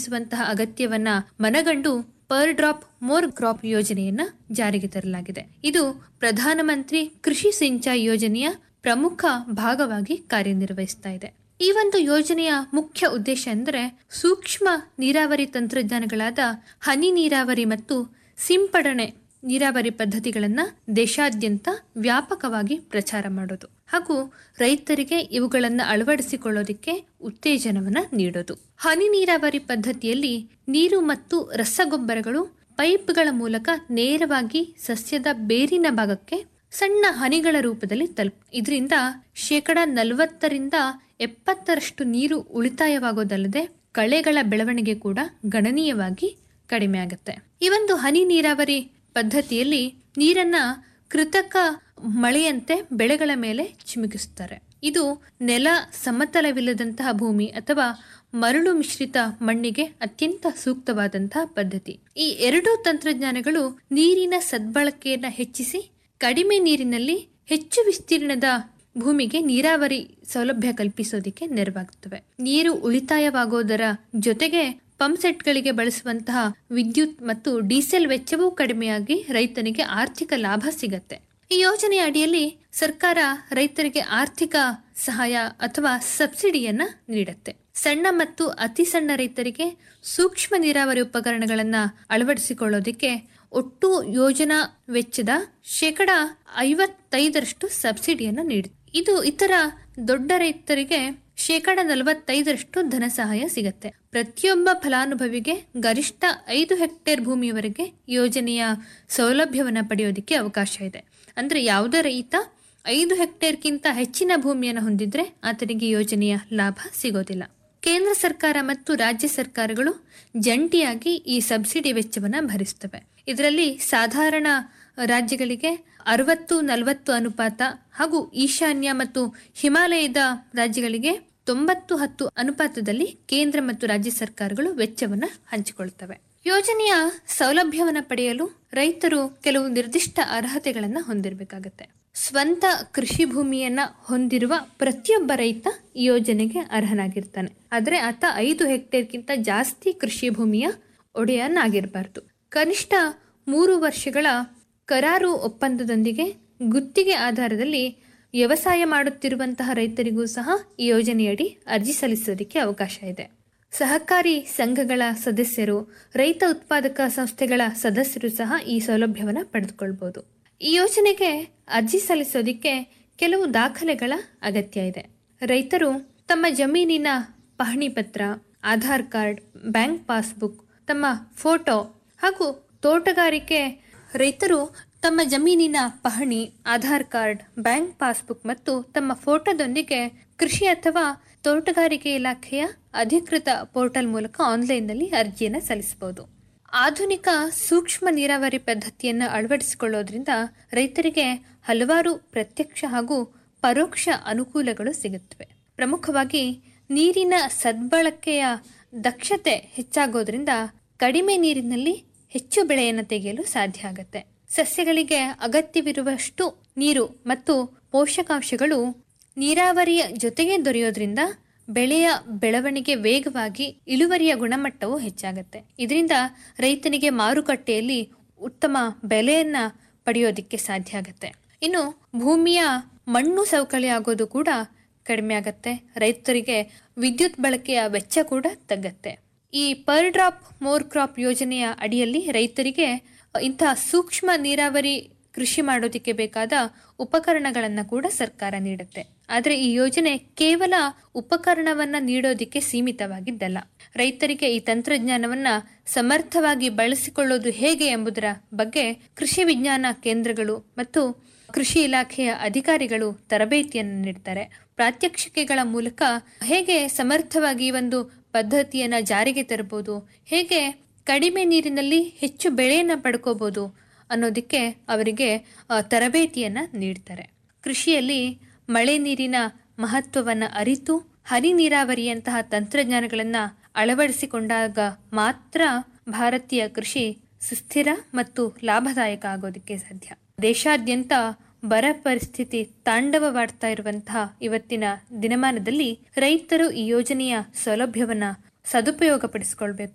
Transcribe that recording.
ನೀರುಣಿಸುವಂತಹ ಅಗತ್ಯವನ್ನ ಮನಗಂಡು per drop more crop ಯೋಜನೆಯನ್ನ ಜಾರಿಗೆ ತರಲಾಗಿದೆ ಇದು ಪ್ರಧಾನಮಂತ್ರಿ ಕೃಷಿ ಸಿಂಚಾಯಿ ಯೋಜನೆಯ ಪ್ರಮುಖ ಭಾಗವಾಗಿ ಕಾರ್ಯನಿರ್ವಹಿಸ್ತಾ ಇದೆ ಈ ಒಂದು ಯೋಜನೆಯ ಮುಖ್ಯ ಉದ್ದೇಶ ಅಂದರೆ ಸೂಕ್ಷ್ಮ ನೀರಾವರಿ ತಂತ್ರಜ್ಞಾನಗಳಾದ ಹನಿ ನೀರಾವರಿ ಮತ್ತು ಸಿಂಪಡಣೆ ನೀರಾವರಿ ಪದ್ಧತಿಗಳನ್ನ ದೇಶಾದ್ಯಂತ ವ್ಯಾಪಕವಾಗಿ ಪ್ರಚಾರ ಮಾಡೋದು ಹಾಗೂ ರೈತರಿಗೆ ಇವುಗಳನ್ನು ಅಳವಡಿಸಿಕೊಳ್ಳೋದಕ್ಕೆ ಉತ್ತೇಜನವನ್ನ ನೀಡೋದು ಹನಿ ನೀರಾವರಿ ಪದ್ಧತಿಯಲ್ಲಿ ನೀರು ಮತ್ತು ರಸಗೊಬ್ಬರಗಳು ಪೈಪ್ಗಳ ಮೂಲಕ ನೇರವಾಗಿ ಸಸ್ಯದ ಬೇರಿನ ಭಾಗಕ್ಕೆ ಸಣ್ಣ ಹನಿಗಳ ರೂಪದಲ್ಲಿ ತಲುಪ ಇದರಿಂದ ಶೇಕಡ ನಲವತ್ತರಿಂದ ಎಪ್ಪತ್ತರಷ್ಟು ನೀರು ಉಳಿತಾಯವಾಗೋದಲ್ಲದೆ ಕಳೆಗಳ ಬೆಳವಣಿಗೆ ಕೂಡ ಗಣನೀಯವಾಗಿ ಕಡಿಮೆ ಆಗುತ್ತೆ ಈ ಒಂದು ಹನಿ ನೀರಾವರಿ ಪದ್ಧತಿಯಲ್ಲಿ ನೀರನ್ನ ಕೃತಕ ಮಳೆಯಂತೆ ಬೆಳೆಗಳ ಮೇಲೆ ಚಿಮುಕಿಸುತ್ತಾರೆ ಇದು ನೆಲ ಸಮತಲವಿಲ್ಲದಂತಹ ಭೂಮಿ ಅಥವಾ ಮರಳು ಮಿಶ್ರಿತ ಮಣ್ಣಿಗೆ ಅತ್ಯಂತ ಸೂಕ್ತವಾದಂತಹ ಪದ್ಧತಿ ಈ ಎರಡೂ ತಂತ್ರಜ್ಞಾನಗಳು ನೀರಿನ ಸದ್ಬಳಕೆಯನ್ನ ಹೆಚ್ಚಿಸಿ ಕಡಿಮೆ ನೀರಿನಲ್ಲಿ ಹೆಚ್ಚು ವಿಸ್ತೀರ್ಣದ ಭೂಮಿಗೆ ನೀರಾವರಿ ಸೌಲಭ್ಯ ಕಲ್ಪಿಸೋದಕ್ಕೆ ನೆರವಾಗುತ್ತವೆ ನೀರು ಉಳಿತಾಯವಾಗೋದರ ಜೊತೆಗೆ ಪಂಪ್ ಸೆಟ್ಗಳಿಗೆ ಬಳಸುವಂತಹ ವಿದ್ಯುತ್ ಮತ್ತು ಡೀಸೆಲ್ ವೆಚ್ಚವೂ ಕಡಿಮೆಯಾಗಿ ರೈತನಿಗೆ ಆರ್ಥಿಕ ಲಾಭ ಸಿಗತ್ತೆ ಈ ಯೋಜನೆಯ ಅಡಿಯಲ್ಲಿ ಸರ್ಕಾರ ರೈತರಿಗೆ ಆರ್ಥಿಕ ಸಹಾಯ ಅಥವಾ ಸಬ್ಸಿಡಿಯನ್ನ ನೀಡುತ್ತೆ ಸಣ್ಣ ಮತ್ತು ಅತಿ ಸಣ್ಣ ರೈತರಿಗೆ ಸೂಕ್ಷ್ಮ ನೀರಾವರಿ ಉಪಕರಣಗಳನ್ನ ಅಳವಡಿಸಿಕೊಳ್ಳೋದಕ್ಕೆ ಒಟ್ಟು ಯೋಜನಾ ವೆಚ್ಚದ ಶೇಕಡ ಐವತ್ತೈದರಷ್ಟು ಸಬ್ಸಿಡಿಯನ್ನು ನೀಡಿ ಇದು ಇತರ ದೊಡ್ಡ ರೈತರಿಗೆ ಶೇಕಡ ನಲವತ್ತೈದರಷ್ಟು ಧನ ಸಹಾಯ ಸಿಗತ್ತೆ ಪ್ರತಿಯೊಬ್ಬ ಫಲಾನುಭವಿಗೆ ಗರಿಷ್ಠ ಐದು ಹೆಕ್ಟೇರ್ ಭೂಮಿಯವರೆಗೆ ಯೋಜನೆಯ ಸೌಲಭ್ಯವನ್ನು ಪಡೆಯೋದಕ್ಕೆ ಅವಕಾಶ ಇದೆ ಅಂದ್ರೆ ಯಾವುದೇ ರೈತ ಐದು ಹೆಕ್ಟೇರ್ಗಿಂತ ಹೆಚ್ಚಿನ ಭೂಮಿಯನ್ನು ಹೊಂದಿದ್ರೆ ಆತನಿಗೆ ಯೋಜನೆಯ ಲಾಭ ಸಿಗೋದಿಲ್ಲ ಕೇಂದ್ರ ಸರ್ಕಾರ ಮತ್ತು ರಾಜ್ಯ ಸರ್ಕಾರಗಳು ಜಂಟಿಯಾಗಿ ಈ ಸಬ್ಸಿಡಿ ವೆಚ್ಚವನ್ನು ಭರಿಸುತ್ತವೆ ಇದರಲ್ಲಿ ಸಾಧಾರಣ ರಾಜ್ಯಗಳಿಗೆ ಅರವತ್ತು ನಲವತ್ತು ಅನುಪಾತ ಹಾಗೂ ಈಶಾನ್ಯ ಮತ್ತು ಹಿಮಾಲಯದ ರಾಜ್ಯಗಳಿಗೆ ತೊಂಬತ್ತು ಹತ್ತು ಅನುಪಾತದಲ್ಲಿ ಕೇಂದ್ರ ಮತ್ತು ರಾಜ್ಯ ಸರ್ಕಾರಗಳು ವೆಚ್ಚವನ್ನು ಹಂಚಿಕೊಳ್ಳುತ್ತವೆ ಯೋಜನೆಯ ಸೌಲಭ್ಯವನ್ನು ಪಡೆಯಲು ರೈತರು ಕೆಲವು ನಿರ್ದಿಷ್ಟ ಅರ್ಹತೆಗಳನ್ನು ಹೊಂದಿರಬೇಕಾಗತ್ತೆ ಸ್ವಂತ ಕೃಷಿ ಭೂಮಿಯನ್ನ ಹೊಂದಿರುವ ಪ್ರತಿಯೊಬ್ಬ ರೈತ ಈ ಯೋಜನೆಗೆ ಅರ್ಹನಾಗಿರ್ತಾನೆ ಆದರೆ ಆತ ಐದು ಹೆಕ್ಟೇರ್ಗಿಂತ ಜಾಸ್ತಿ ಕೃಷಿ ಭೂಮಿಯ ಒಡೆಯನ್ನಾಗಿರಬಾರ್ದು ಕನಿಷ್ಠ ಮೂರು ವರ್ಷಗಳ ಕರಾರು ಒಪ್ಪಂದದೊಂದಿಗೆ ಗುತ್ತಿಗೆ ಆಧಾರದಲ್ಲಿ ವ್ಯವಸಾಯ ಮಾಡುತ್ತಿರುವಂತಹ ರೈತರಿಗೂ ಸಹ ಈ ಯೋಜನೆಯಡಿ ಅರ್ಜಿ ಸಲ್ಲಿಸೋದಕ್ಕೆ ಅವಕಾಶ ಇದೆ ಸಹಕಾರಿ ಸಂಘಗಳ ಸದಸ್ಯರು ರೈತ ಉತ್ಪಾದಕ ಸಂಸ್ಥೆಗಳ ಸದಸ್ಯರು ಸಹ ಈ ಸೌಲಭ್ಯವನ್ನು ಪಡೆದುಕೊಳ್ಬಹುದು ಈ ಯೋಜನೆಗೆ ಅರ್ಜಿ ಸಲ್ಲಿಸೋದಕ್ಕೆ ಕೆಲವು ದಾಖಲೆಗಳ ಅಗತ್ಯ ಇದೆ ರೈತರು ತಮ್ಮ ಜಮೀನಿನ ಪಹಣಿ ಪತ್ರ ಆಧಾರ್ ಕಾರ್ಡ್ ಬ್ಯಾಂಕ್ ಪಾಸ್ಬುಕ್ ತಮ್ಮ ಫೋಟೋ ಹಾಗೂ ತೋಟಗಾರಿಕೆ ರೈತರು ತಮ್ಮ ಜಮೀನಿನ ಪಹಣಿ ಆಧಾರ್ ಕಾರ್ಡ್ ಬ್ಯಾಂಕ್ ಪಾಸ್ಬುಕ್ ಮತ್ತು ತಮ್ಮ ಫೋಟೋದೊಂದಿಗೆ ಕೃಷಿ ಅಥವಾ ತೋಟಗಾರಿಕೆ ಇಲಾಖೆಯ ಅಧಿಕೃತ ಪೋರ್ಟಲ್ ಮೂಲಕ ಆನ್ಲೈನ್ನಲ್ಲಿ ಅರ್ಜಿಯನ್ನು ಸಲ್ಲಿಸಬಹುದು ಆಧುನಿಕ ಸೂಕ್ಷ್ಮ ನೀರಾವರಿ ಪದ್ಧತಿಯನ್ನು ಅಳವಡಿಸಿಕೊಳ್ಳೋದ್ರಿಂದ ರೈತರಿಗೆ ಹಲವಾರು ಪ್ರತ್ಯಕ್ಷ ಹಾಗೂ ಪರೋಕ್ಷ ಅನುಕೂಲಗಳು ಸಿಗುತ್ತವೆ ಪ್ರಮುಖವಾಗಿ ನೀರಿನ ಸದ್ಬಳಕೆಯ ದಕ್ಷತೆ ಹೆಚ್ಚಾಗೋದ್ರಿಂದ ಕಡಿಮೆ ನೀರಿನಲ್ಲಿ ಹೆಚ್ಚು ಬೆಳೆಯನ್ನು ತೆಗೆಯಲು ಸಾಧ್ಯ ಆಗುತ್ತೆ ಸಸ್ಯಗಳಿಗೆ ಅಗತ್ಯವಿರುವಷ್ಟು ನೀರು ಮತ್ತು ಪೋಷಕಾಂಶಗಳು ನೀರಾವರಿಯ ಜೊತೆಗೆ ದೊರೆಯೋದ್ರಿಂದ ಬೆಳೆಯ ಬೆಳವಣಿಗೆ ವೇಗವಾಗಿ ಇಳುವರಿಯ ಗುಣಮಟ್ಟವು ಹೆಚ್ಚಾಗುತ್ತೆ ಇದರಿಂದ ರೈತನಿಗೆ ಮಾರುಕಟ್ಟೆಯಲ್ಲಿ ಉತ್ತಮ ಬೆಲೆಯನ್ನ ಪಡೆಯೋದಿಕ್ಕೆ ಸಾಧ್ಯ ಆಗುತ್ತೆ ಇನ್ನು ಭೂಮಿಯ ಮಣ್ಣು ಸವಕಳಿ ಆಗೋದು ಕೂಡ ಕಡಿಮೆ ಆಗತ್ತೆ ರೈತರಿಗೆ ವಿದ್ಯುತ್ ಬಳಕೆಯ ವೆಚ್ಚ ಕೂಡ ತಗ್ಗತ್ತೆ ಈ ಪರ್ ಡ್ರಾಪ್ ಮೋರ್ ಕ್ರಾಪ್ ಯೋಜನೆಯ ಅಡಿಯಲ್ಲಿ ರೈತರಿಗೆ ಇಂತಹ ಸೂಕ್ಷ್ಮ ನೀರಾವರಿ ಕೃಷಿ ಮಾಡೋದಕ್ಕೆ ಬೇಕಾದ ಉಪಕರಣಗಳನ್ನು ಕೂಡ ಸರ್ಕಾರ ನೀಡುತ್ತೆ ಆದರೆ ಈ ಯೋಜನೆ ಕೇವಲ ಉಪಕರಣವನ್ನ ನೀಡೋದಿಕ್ಕೆ ಸೀಮಿತವಾಗಿದ್ದಲ್ಲ ರೈತರಿಗೆ ಈ ತಂತ್ರಜ್ಞಾನವನ್ನ ಸಮರ್ಥವಾಗಿ ಬಳಸಿಕೊಳ್ಳೋದು ಹೇಗೆ ಎಂಬುದರ ಬಗ್ಗೆ ಕೃಷಿ ವಿಜ್ಞಾನ ಕೇಂದ್ರಗಳು ಮತ್ತು ಕೃಷಿ ಇಲಾಖೆಯ ಅಧಿಕಾರಿಗಳು ತರಬೇತಿಯನ್ನು ನೀಡ್ತಾರೆ ಪ್ರಾತ್ಯಕ್ಷಿಕೆಗಳ ಮೂಲಕ ಹೇಗೆ ಸಮರ್ಥವಾಗಿ ಈ ಒಂದು ಪದ್ಧತಿಯನ್ನ ಜಾರಿಗೆ ತರಬಹುದು ಹೇಗೆ ಕಡಿಮೆ ನೀರಿನಲ್ಲಿ ಹೆಚ್ಚು ಬೆಳೆಯನ್ನ ಪಡ್ಕೋಬಹುದು ಅನ್ನೋದಕ್ಕೆ ಅವರಿಗೆ ಆ, ತರಬೇತಿಯನ್ನ ನೀಡ್ತಾರೆ ಕೃಷಿಯಲ್ಲಿ ಮಳೆ ನೀರಿನ ಮಹತ್ವವನ್ನ ಅರಿತು ಹನಿ ನೀರಾವರಿಯಂತಹ ತಂತ್ರಜ್ಞಾನಗಳನ್ನ ಅಳವಡಿಸಿಕೊಂಡಾಗ ಮಾತ್ರ ಭಾರತೀಯ ಕೃಷಿ ಸುಸ್ಥಿರ ಮತ್ತು ಲಾಭದಾಯಕ ಆಗೋದಕ್ಕೆ ಸಾಧ್ಯ ದೇಶಾದ್ಯಂತ ಬರ ಪರಿಸ್ಥಿತಿ ತಾಂಡವವಾಡ್ತಾ ಇರುವಂತಹ ಇವತ್ತಿನ ದಿನಮಾನದಲ್ಲಿ ರೈತರು ಈ ಯೋಜನೆಯ ಸೌಲಭ್ಯವನ್ನ ಸದುಪಯೋಗಪಡಿಸಿಕೊಳ್ಬೇಕು